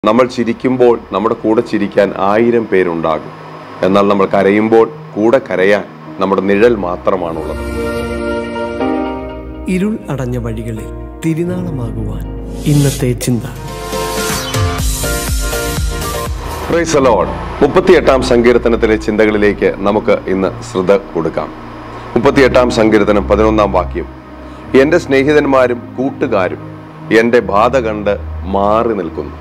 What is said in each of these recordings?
നമ്മൾ ചിരിക്കുമ്പോൾ നമ്മുടെ കൂടെ ചിരിക്കാൻ ആയിരം പേരുണ്ടാകും എന്നാൽ നമ്മൾ കരയുമ്പോൾ കൂടെ കരയാൻ നമ്മുടെ നിഴൽ മാത്രമാണുള്ളത് ഇരുൾ അടഞ്ഞ വഴികളിൽ തിരുനാളമാകുവാൻ ഇന്നത്തെ ചിന്ത പ്രൈസ് ലോഡ് മുപ്പത്തിയെട്ടാം സങ്കീർത്തനത്തിലെ ചിന്തകളിലേക്ക് നമുക്ക് ഇന്ന് ശ്രദ്ധ കൊടുക്കാം മുപ്പത്തിയെട്ടാം സങ്കീർത്തനം പതിനൊന്നാം വാക്യം എൻ്റെ സ്നേഹിതന്മാരും കൂട്ടുകാരും എൻ്റെ ബാധ കണ്ട് മാറി നിൽക്കുന്നു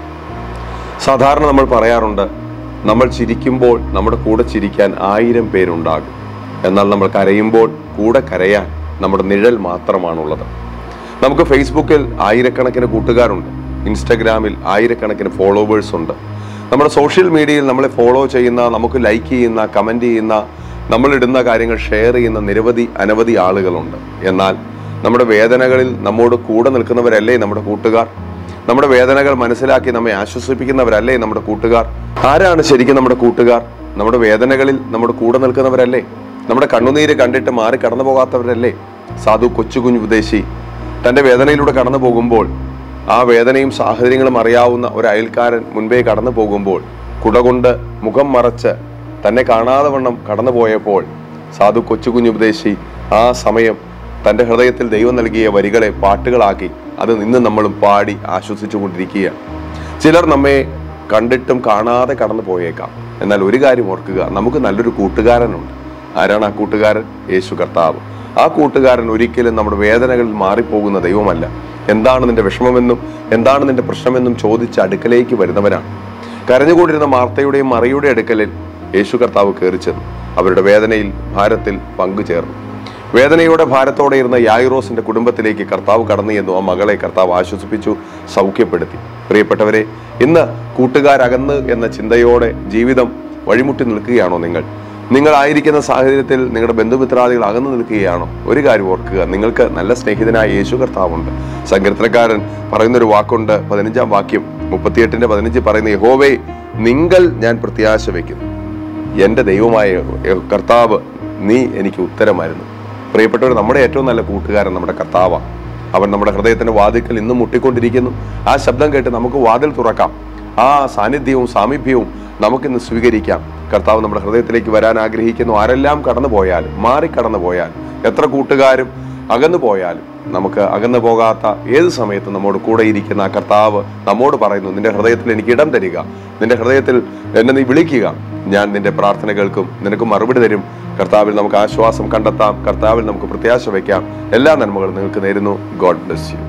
സാധാരണ നമ്മൾ പറയാറുണ്ട് നമ്മൾ ചിരിക്കുമ്പോൾ നമ്മുടെ കൂടെ ചിരിക്കാൻ ആയിരം പേരുണ്ടാകും എന്നാൽ നമ്മൾ കരയുമ്പോൾ കൂടെ കരയാൻ നമ്മുടെ നിഴൽ മാത്രമാണുള്ളത് നമുക്ക് ഫേസ്ബുക്കിൽ ആയിരക്കണക്കിന് കൂട്ടുകാരുണ്ട് ഇൻസ്റ്റഗ്രാമിൽ ആയിരക്കണക്കിന് ഫോളോവേഴ്സ് ഉണ്ട് നമ്മുടെ സോഷ്യൽ മീഡിയയിൽ നമ്മളെ ഫോളോ ചെയ്യുന്ന നമുക്ക് ലൈക്ക് ചെയ്യുന്ന കമന്റ് ചെയ്യുന്ന നമ്മൾ ഇടുന്ന കാര്യങ്ങൾ ഷെയർ ചെയ്യുന്ന നിരവധി അനവധി ആളുകളുണ്ട് എന്നാൽ നമ്മുടെ വേദനകളിൽ നമ്മോട് കൂടെ നിൽക്കുന്നവരല്ലേ നമ്മുടെ കൂട്ടുകാർ നമ്മുടെ വേദനകൾ മനസ്സിലാക്കി നമ്മെ ആശ്വസിപ്പിക്കുന്നവരല്ലേ നമ്മുടെ കൂട്ടുകാർ ആരാണ് ശരിക്കും നമ്മുടെ കൂട്ടുകാർ നമ്മുടെ വേദനകളിൽ നമ്മുടെ കൂടെ നിൽക്കുന്നവരല്ലേ നമ്മുടെ കണ്ണുനീര് കണ്ടിട്ട് മാറി കടന്നു പോകാത്തവരല്ലേ സാധു കൊച്ചു കുഞ്ഞു ഉപദേശി തന്റെ വേദനയിലൂടെ കടന്നു പോകുമ്പോൾ ആ വേദനയും സാഹചര്യങ്ങളും അറിയാവുന്ന ഒരു അയൽക്കാരൻ മുൻപേ കടന്നു പോകുമ്പോൾ കുടകൊണ്ട് മുഖം മറച്ച് തന്നെ കാണാതെ വണ്ണം കടന്നു പോയപ്പോൾ സാധു കൊച്ചു കുഞ്ഞു ഉപദേശി ആ സമയം തന്റെ ഹൃദയത്തിൽ ദൈവം നൽകിയ വരികളെ പാട്ടുകളാക്കി അത് നിന്ന് നമ്മളും പാടി ആശ്വസിച്ചു കൊണ്ടിരിക്കുകയാണ് ചിലർ നമ്മെ കണ്ടിട്ടും കാണാതെ കടന്നു പോയേക്കാം എന്നാൽ ഒരു കാര്യം ഓർക്കുക നമുക്ക് നല്ലൊരു കൂട്ടുകാരനുണ്ട് ആരാണ് ആ കൂട്ടുകാരൻ യേശു കർത്താവ് ആ കൂട്ടുകാരൻ ഒരിക്കലും നമ്മുടെ വേദനകളിൽ മാറിപ്പോകുന്ന ദൈവമല്ല എന്താണ് നിന്റെ വിഷമമെന്നും എന്താണ് നിന്റെ പ്രശ്നമെന്നും ചോദിച്ച് അടുക്കലേക്ക് വരുന്നവരാണ് കരഞ്ഞുകൊണ്ടിരുന്ന മാർത്തയുടെയും മറിയുടെ അടുക്കലിൽ യേശു കർത്താവ് കയറി ചെന്നു അവരുടെ വേദനയിൽ ഭാരത്തിൽ പങ്കുചേർന്നു വേദനയോടെ ഭാരത്തോടെ ഇരുന്ന യായിറോസിന്റെ കുടുംബത്തിലേക്ക് കർത്താവ് കടന്നു എന്നു ആ മകളെ കർത്താവ് ആശ്വസിപ്പിച്ചു സൗഖ്യപ്പെടുത്തി പ്രിയപ്പെട്ടവരെ ഇന്ന് കൂട്ടുകാരകന്ന് എന്ന ചിന്തയോടെ ജീവിതം വഴിമുട്ടി നിൽക്കുകയാണോ നിങ്ങൾ നിങ്ങളായിരിക്കുന്ന സാഹചര്യത്തിൽ നിങ്ങളുടെ ബന്ധുമിത്രാദികൾ അകന്നു നിൽക്കുകയാണോ ഒരു കാര്യം ഓർക്കുക നിങ്ങൾക്ക് നല്ല സ്നേഹിതനായ യേശു കർത്താവുണ്ട് സങ്കീർത്തനക്കാരൻ പറയുന്നൊരു വാക്കുണ്ട് പതിനഞ്ചാം വാക്യം മുപ്പത്തിയെട്ടിന്റെ പതിനഞ്ച് പറയുന്ന യഹോവേ നിങ്ങൾ ഞാൻ പ്രത്യാശ വയ്ക്കുന്നു എൻ്റെ ദൈവമായ കർത്താവ് നീ എനിക്ക് ഉത്തരമായിരുന്നു പ്രിയപ്പെട്ടവർ നമ്മുടെ ഏറ്റവും നല്ല കൂട്ടുകാരൻ നമ്മുടെ കർത്താവാണ് അവൻ നമ്മുടെ ഹൃദയത്തിന്റെ വാതിൽക്കൽ ഇന്നും മുട്ടിക്കൊണ്ടിരിക്കുന്നു ആ ശബ്ദം കേട്ട് നമുക്ക് വാതിൽ തുറക്കാം ആ സാന്നിധ്യവും സാമീപ്യവും നമുക്കിന്ന് സ്വീകരിക്കാം കർത്താവ് നമ്മുടെ ഹൃദയത്തിലേക്ക് വരാൻ ആഗ്രഹിക്കുന്നു ആരെല്ലാം കടന്നു പോയാലും മാറി കടന്നു പോയാലും എത്ര കൂട്ടുകാരും അകന്നു പോയാലും നമുക്ക് അകന്നു പോകാത്ത ഏത് സമയത്തും നമ്മോട് കൂടെ ഇരിക്കുന്ന ആ കർത്താവ് നമ്മോട് പറയുന്നു നിന്റെ ഹൃദയത്തിൽ എനിക്ക് ഇടം തരിക നിന്റെ ഹൃദയത്തിൽ എന്നെ നീ വിളിക്കുക ഞാൻ നിന്റെ പ്രാർത്ഥന കേൾക്കും നിനക്ക് മറുപടി തരും കർത്താവിൽ നമുക്ക് ആശ്വാസം കണ്ടെത്താം കർത്താവിൽ നമുക്ക് പ്രത്യാശ വയ്ക്കാം എല്ലാ നന്മകളും നിങ്ങൾക്ക് നേരുന്നു ഗോഡ് ബ്ലെസ് യു